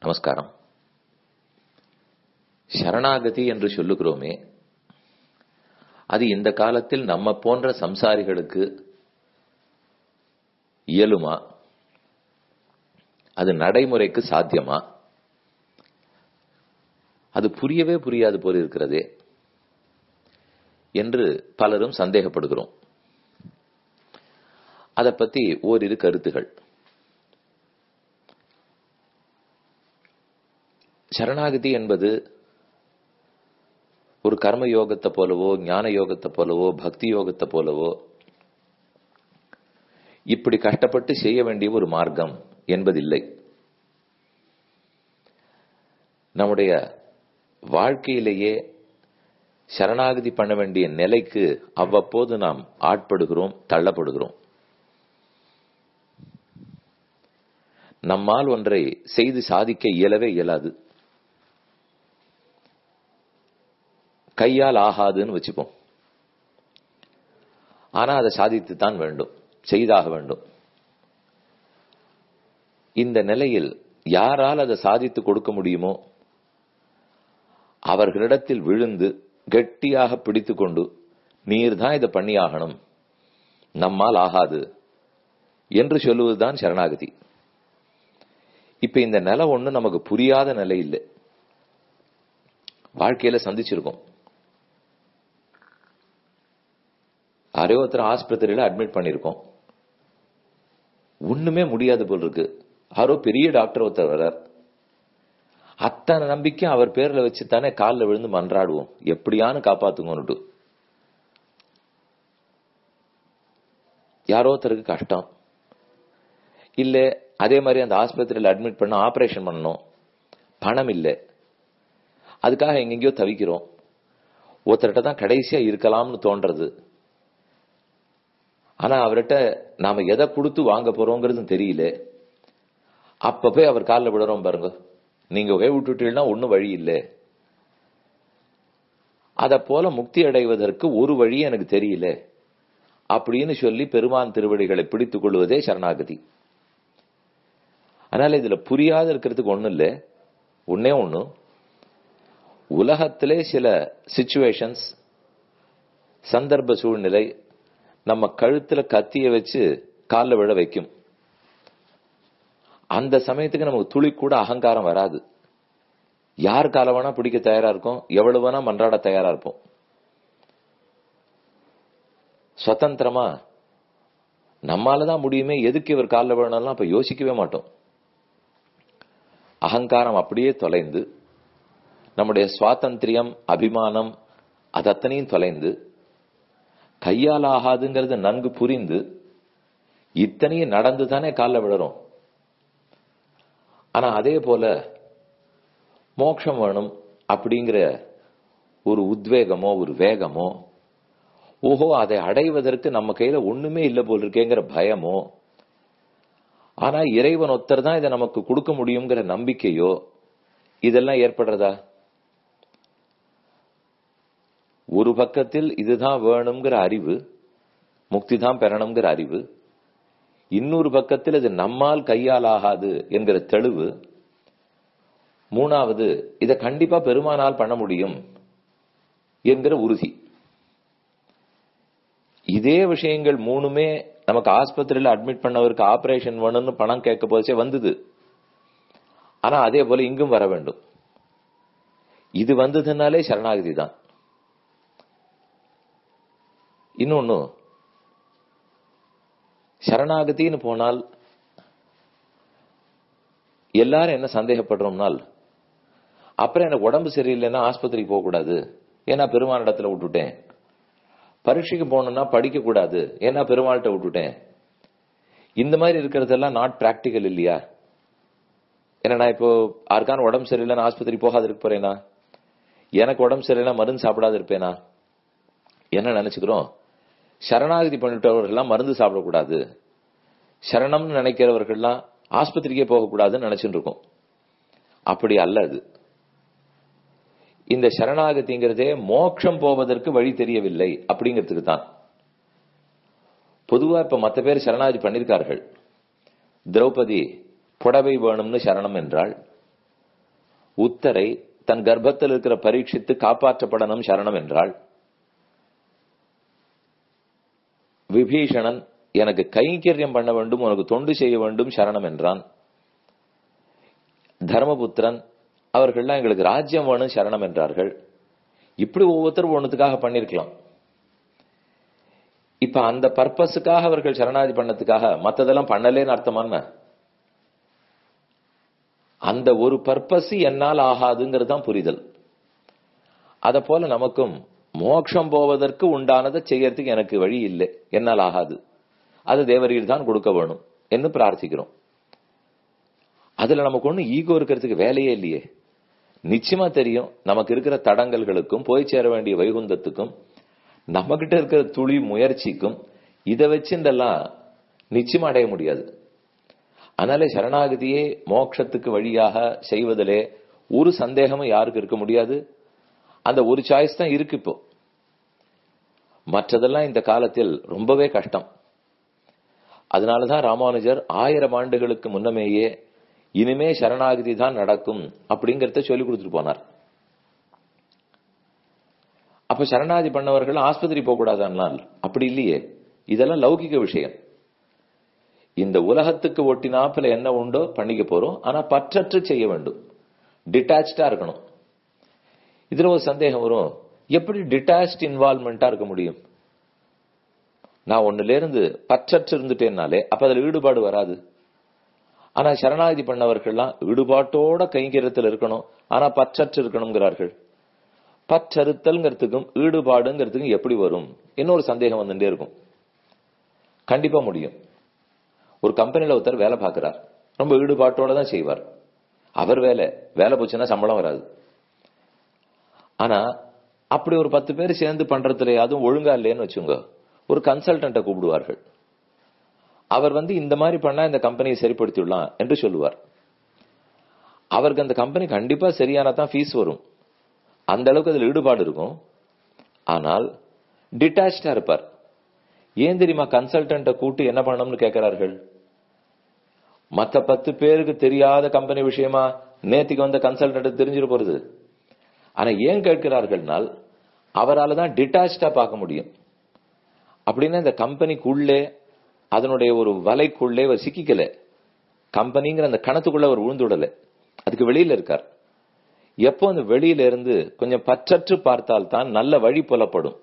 நமஸ்காரம் சரணாகதி என்று சொல்லுகிறோமே அது இந்த காலத்தில் நம்ம போன்ற சம்சாரிகளுக்கு இயலுமா அது நடைமுறைக்கு சாத்தியமா அது புரியவே புரியாது போல இருக்கிறதே என்று பலரும் சந்தேகப்படுகிறோம் அதை பத்தி ஓரிரு கருத்துகள் சரணாகதி என்பது ஒரு கர்ம யோகத்தை போலவோ ஞான யோகத்தை போலவோ பக்தி யோகத்தை போலவோ இப்படி கஷ்டப்பட்டு செய்ய வேண்டிய ஒரு மார்க்கம் என்பதில்லை நம்முடைய வாழ்க்கையிலேயே சரணாகதி பண்ண வேண்டிய நிலைக்கு அவ்வப்போது நாம் ஆட்படுகிறோம் தள்ளப்படுகிறோம் நம்மால் ஒன்றை செய்து சாதிக்க இயலவே இயலாது கையால் ஆகாதுன்னு வச்சுப்போம் ஆனா அதை சாதித்துத்தான் வேண்டும் செய்தாக வேண்டும் இந்த நிலையில் யாரால் அதை சாதித்து கொடுக்க முடியுமோ அவர்களிடத்தில் விழுந்து கெட்டியாக பிடித்து கொண்டு நீர் தான் இதை பண்ணியாகணும் நம்மால் ஆகாது என்று சொல்லுவதுதான் சரணாகதி இப்ப இந்த நிலை ஒண்ணு நமக்கு புரியாத நிலை இல்லை வாழ்க்கையில சந்திச்சிருக்கோம் யாரோ ஒருத்தர் ஆஸ்பத்திரியில அட்மிட் பண்ணிருக்கோம் ஒண்ணுமே முடியாது போல் இருக்கு யாரோ பெரிய டாக்டர் ஒருத்தர் வர்றார் அத்தனை நம்பிக்கை அவர் பேர்ல வச்சு தானே காலில் விழுந்து மன்றாடுவோம் எப்படியானு காப்பாத்துங்கன்னுட்டு யாரோ ஒருத்தருக்கு கஷ்டம் இல்ல அதே மாதிரி அந்த ஆஸ்பத்திரியில் அட்மிட் பண்ண ஆபரேஷன் பண்ணணும் பணம் இல்லை அதுக்காக எங்கெங்கயோ தவிக்கிறோம் ஒருத்தர்கிட்ட தான் கடைசியா இருக்கலாம்னு தோன்றது ஆனா அவர்கிட்ட நாம எதை கொடுத்து வாங்க போறோங்கிறது தெரியல அப்ப போய் அவர் காலில் விடுறோம் பாருங்க நீங்க கை விட்டுட்டீங்கன்னா ஒன்னும் வழி இல்லை அத போல முக்தி அடைவதற்கு ஒரு வழி எனக்கு தெரியல அப்படின்னு சொல்லி பெருமான் திருவடிகளை பிடித்துக் கொள்வதே சரணாகதி அதனால இதுல புரியாத இருக்கிறதுக்கு ஒண்ணு இல்ல ஒன்னே ஒண்ணு உலகத்திலே சில சிச்சுவேஷன்ஸ் சந்தர்ப்ப சூழ்நிலை நம்ம கழுத்துல கத்திய வச்சு காலில் விழ வைக்கும் அந்த சமயத்துக்கு நமக்கு துளி கூட அகங்காரம் வராது யார் கால வேணா பிடிக்க தயாரா இருக்கும் எவ்வளவு வேணா மன்றாட தயாரா இருப்போம் சுதந்திரமா நம்மாலதான் முடியுமே எதுக்கு இவர் காலில் விழணும் அப்ப யோசிக்கவே மாட்டோம் அகங்காரம் அப்படியே தொலைந்து நம்முடைய சுவாதந்திரியம் அபிமானம் அது அத்தனையும் தொலைந்து கையால் ஆகாதுங்கிறது நன்கு புரிந்து இத்தனையும் நடந்து தானே காலில் விழறோம் ஆனா அதே போல மோட்சம் வேணும் அப்படிங்கிற ஒரு உத்வேகமோ ஒரு வேகமோ ஓஹோ அதை அடைவதற்கு நம்ம கையில ஒண்ணுமே இல்லை போல் இருக்கேங்கிற பயமோ ஆனா இறைவன் ஒத்தர் தான் இதை நமக்கு கொடுக்க முடியுங்கிற நம்பிக்கையோ இதெல்லாம் ஏற்படுறதா ஒரு பக்கத்தில் இதுதான் வேணுங்கிற அறிவு முக்தி தான் பெறணுங்கிற அறிவு இன்னொரு பக்கத்தில் இது நம்மால் கையால் ஆகாது என்கிற தெளிவு மூணாவது இதை கண்டிப்பா பெருமானால் பண்ண முடியும் என்கிற உறுதி இதே விஷயங்கள் மூணுமே நமக்கு ஆஸ்பத்திரியில அட்மிட் பண்ணவருக்கு ஆபரேஷன் வேணும்னு பணம் கேட்க போச்சே வந்தது ஆனா அதே போல இங்கும் வர வேண்டும் இது வந்ததுனாலே சரணாகதி தான் இன்னொன்னு சரணாகதின்னு போனால் எல்லாரும் என்ன சந்தேகப்படுறோம்னால் அப்புறம் எனக்கு உடம்பு சரியில்லைன்னா ஆஸ்பத்திரிக்கு போகக்கூடாது ஏன்னா பெருமானிடத்துல விட்டுட்டேன் பரீட்சைக்கு போகணும்னா படிக்க கூடாது ஏன்னா பெருமாள்கிட்ட விட்டுட்டேன் இந்த மாதிரி இருக்கிறதெல்லாம் நாட் பிராக்டிக்கல் இல்லையா ஏன்னா நான் இப்போ யாருக்கான உடம்பு சரியில்லைன்னு ஆஸ்பத்திரி போகாது இருக்க போறேனா எனக்கு உடம்பு சரியில்லைன்னா மருந்து சாப்பிடாது இருப்பேனா என்ன நினைச்சுக்கிறோம் சரணாகதி பண்ணிட்டவர்கள்லாம் மருந்து சாப்பிடக்கூடாது சரணம்னு நினைக்கிறவர்கள்லாம் ஆஸ்பத்திரிக்கே போகக்கூடாதுன்னு நினைச்சுட்டு இருக்கோம் அப்படி அல்ல அது இந்த சரணாகதிங்கிறதே மோட்சம் போவதற்கு வழி தெரியவில்லை அப்படிங்கிறதுக்கு தான் பொதுவா இப்ப மத்த பேர் சரணாகதி பண்ணிருக்கார்கள் திரௌபதி புடவை வேணும்னு சரணம் என்றாள் உத்தரை தன் கர்ப்பத்தில் இருக்கிற பரீட்சித்து காப்பாற்றப்படணும் சரணம் என்றாள் விபீஷணன் எனக்கு கைங்கரியம் பண்ண வேண்டும் உனக்கு தொண்டு செய்ய வேண்டும் சரணம் என்றான் தர்மபுத்திரன் அவர்கள்லாம் எங்களுக்கு ராஜ்யம் வேணும் சரணம் என்றார்கள் இப்படி ஒவ்வொருத்தரும் ஒண்ணுத்துக்காக பண்ணிருக்கலாம் இப்ப அந்த பர்பஸுக்காக அவர்கள் சரணாதி பண்ணதுக்காக மத்ததெல்லாம் பண்ணலேன்னு அர்த்தமான அந்த ஒரு பர்பஸ் என்னால் ஆகாதுங்கிறது தான் புரிதல் அத போல நமக்கும் மோட்சம் போவதற்கு உண்டானதை செய்யறதுக்கு எனக்கு வழி இல்லை என்னால் ஆகாது அது தேவரீர் தான் கொடுக்க வேணும் என்று பிரார்த்திக்கிறோம் அதுல நமக்கு ஒண்ணு ஈகோ இருக்கிறதுக்கு வேலையே இல்லையே நிச்சயமா தெரியும் நமக்கு இருக்கிற தடங்கல்களுக்கும் போய் சேர வேண்டிய வைகுந்தத்துக்கும் நம்ம கிட்ட இருக்கிற துளி முயற்சிக்கும் இதை வச்சு இதெல்லாம் நிச்சயமா அடைய முடியாது அதனால சரணாகதியே மோட்சத்துக்கு வழியாக செய்வதிலே ஒரு சந்தேகமும் யாருக்கு இருக்க முடியாது அந்த ஒரு சாய்ஸ் தான் இருக்கு இப்போ மற்றதெல்லாம் இந்த காலத்தில் ரொம்பவே கஷ்டம் அதனாலதான் ராமானுஜர் ஆயிரம் ஆண்டுகளுக்கு முன்னமேயே இனிமே சரணாகதி தான் நடக்கும் அப்படிங்கறத சொல்லி கொடுத்துட்டு போனார் அப்ப சரணாதி பண்ணவர்கள் ஆஸ்பத்திரி போக கூடாதானால் அப்படி இல்லையே இதெல்லாம் லௌகிக விஷயம் இந்த உலகத்துக்கு ஒட்டினாப்புல என்ன உண்டோ பண்ணிக்க போறோம் ஆனா பற்றற்று செய்ய வேண்டும் டிட்டாச்சா இருக்கணும் இதுல ஒரு சந்தேகம் வரும் எப்படி டிட்டாச்ட் இன்வால்மெண்டா இருக்க முடியும் நான் ஒண்ணுல இருந்து பற்றற்று இருந்துட்டேன்னாலே அப்ப அதுல ஈடுபாடு வராது ஆனா சரணாகதி பண்ணவர்கள்லாம் ஈடுபாட்டோட கைங்கரியத்தில் இருக்கணும் ஆனா பற்றற்று இருக்கணுங்கிறார்கள் பற்றறுத்தல்ங்கிறதுக்கும் ஈடுபாடுங்கிறதுக்கும் எப்படி வரும் இன்னொரு சந்தேகம் வந்துட்டே இருக்கும் கண்டிப்பா முடியும் ஒரு கம்பெனில ஒருத்தர் வேலை பார்க்கிறார் ரொம்ப ஈடுபாட்டோட தான் செய்வார் அவர் வேலை வேலை போச்சுன்னா சம்பளம் வராது ஆனா அப்படி ஒரு பத்து பேர் சேர்ந்து பண்றதுல அதுவும் ஒழுங்கா இல்லைன்னு வச்சுங்க ஒரு கன்சல்டன்ட்டை கூப்பிடுவார்கள் அவர் வந்து இந்த மாதிரி பண்ணா இந்த கம்பெனியை சரிப்படுத்திடலாம் என்று சொல்லுவார் அவருக்கு அந்த கம்பெனி கண்டிப்பா சரியானா தான் ஃபீஸ் வரும் அந்த அளவுக்கு அதுல ஈடுபாடு இருக்கும் ஆனால் டிட்டாச்சா இருப்பார் ஏன் தெரியுமா கன்சல்டன்ட்டை கூட்டு என்ன பண்ணணும்னு கேட்கிறார்கள் மத்த பத்து பேருக்கு தெரியாத கம்பெனி விஷயமா நேத்திக்கு வந்த கன்சல்டன்ட் தெரிஞ்சிட போறது ஆனா ஏன் கேட்கிறார்கள்னால் அவரால் தான் டிட்டாச்சா பார்க்க முடியும் அப்படின்னா இந்த கம்பெனிக்குள்ளே அதனுடைய ஒரு வலைக்குள்ளே அவர் சிக்கிக்கல கம்பெனிங்கிற அந்த கணத்துக்குள்ள அவர் விழுந்துடல அதுக்கு வெளியில இருக்கார் எப்போ அந்த வெளியில இருந்து கொஞ்சம் பற்றற்று பார்த்தால் தான் நல்ல வழி புலப்படும்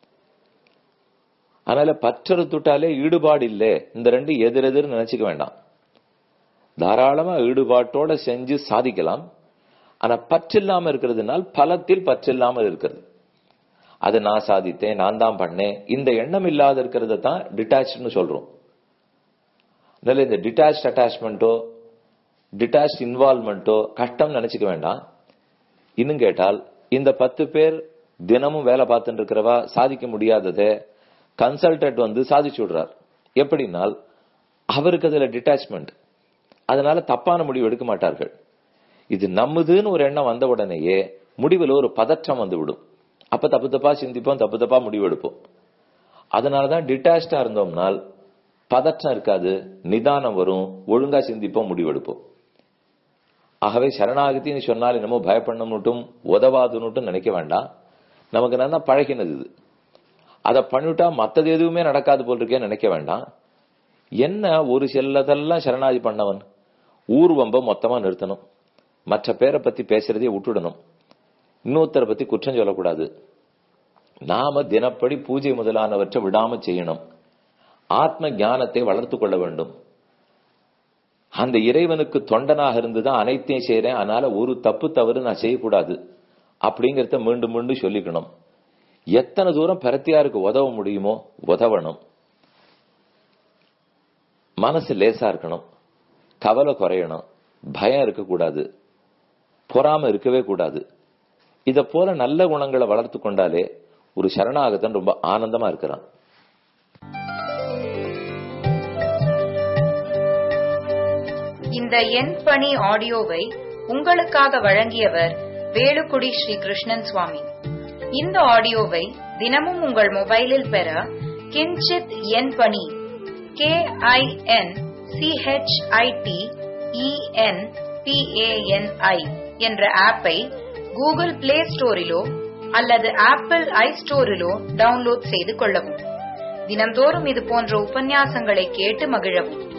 அதனால பற்றறுத்துட்டாலே ஈடுபாடு இல்லை இந்த ரெண்டு எதிரெதிர் நினைச்சுக்க வேண்டாம் தாராளமா ஈடுபாட்டோட செஞ்சு சாதிக்கலாம் ஆனா பற்றில்லாம இருக்கிறதுனால் பலத்தில் பற்றில்லாமல் இருக்கிறது அது நான் சாதித்தேன் நான் தான் பண்ணேன் இந்த எண்ணம் இல்லாத இருக்கிறத தான் டிட்டாச்னு சொல்றோம் அதனால இந்த டிட்டாச் அட்டாச்மெண்ட்டோ டிட்டாச் இன்வால்மெண்ட்டோ கஷ்டம் நினைச்சுக்க வேண்டாம் இன்னும் கேட்டால் இந்த பத்து பேர் தினமும் வேலை பார்த்துட்டு இருக்கிறவா சாதிக்க முடியாததை கன்சல்டன்ட் வந்து சாதிச்சு விடுறார் எப்படின்னால் அவருக்கு அதுல டிட்டாச்மெண்ட் அதனால தப்பான முடிவு எடுக்க மாட்டார்கள் இது நம்மதுன்னு ஒரு எண்ணம் வந்த உடனேயே முடிவில் ஒரு பதற்றம் வந்து விடும் அப்ப தப்பு தப்பா சிந்திப்போம் தப்பு தப்பா முடிவு எடுப்போம் அதனாலதான் டிட்டாச்சா இருந்தோம்னால் பதற்றம் இருக்காது நிதானம் வரும் ஒழுங்கா சிந்திப்போம் முடிவெடுப்போம் ஆகவே சரணாகத்தின்னு சொன்னால் என்னமோ பயப்படணும்னுட்டும் உதவாதுன்னுட்டும் நினைக்க வேண்டாம் நமக்கு நல்லா பழகினது இது அதை பண்ணிவிட்டா மத்தது எதுவுமே நடக்காது போல் இருக்கேன்னு நினைக்க வேண்டாம் என்ன ஒரு சிலதெல்லாம் சரணாதி பண்ணவன் ஊர்வம்ப மொத்தமா நிறுத்தணும் மற்ற பேரை பத்தி பேசுறதே விட்டுடணும் இன்னொருத்தரை பத்தி குற்றம் சொல்லக்கூடாது நாம தினப்படி பூஜை முதலானவற்றை விடாம செய்யணும் ஆத்ம ஞானத்தை வளர்த்து கொள்ள வேண்டும் அந்த இறைவனுக்கு தொண்டனாக இருந்துதான் அனைத்தையும் செய்யறேன் அதனால ஒரு தப்பு தவறு நான் செய்யக்கூடாது அப்படிங்கறத மீண்டும் மீண்டும் சொல்லிக்கணும் எத்தனை தூரம் பிரத்தியாருக்கு உதவ முடியுமோ உதவணும் மனசு லேசா இருக்கணும் கவலை குறையணும் பயம் இருக்கக்கூடாது பொறாம இருக்கவே கூடாது இத போல நல்ல குணங்களை வளர்த்து கொண்டாலே ஒரு சரணாகத்தன் ரொம்ப ஆனந்தமா இருக்கிறான் இந்த எண் பணி ஆடியோவை உங்களுக்காக வழங்கியவர் வேலுக்குடி ஸ்ரீ கிருஷ்ணன் சுவாமி இந்த ஆடியோவை தினமும் உங்கள் மொபைலில் பெற கிஞ்சித் எண் பணி கே ஐ என் சிஹெச்ஐடி இஎன் பிஏஎன்ஐ என்ற ஆப்பை கூகுள் பிளே ஸ்டோரிலோ அல்லது ஆப்பிள் ஐ ஸ்டோரிலோ டவுன்லோட் செய்து கொள்ளவும் தினம்தோறும் இது போன்ற உபன்யாசங்களை கேட்டு மகிழவும்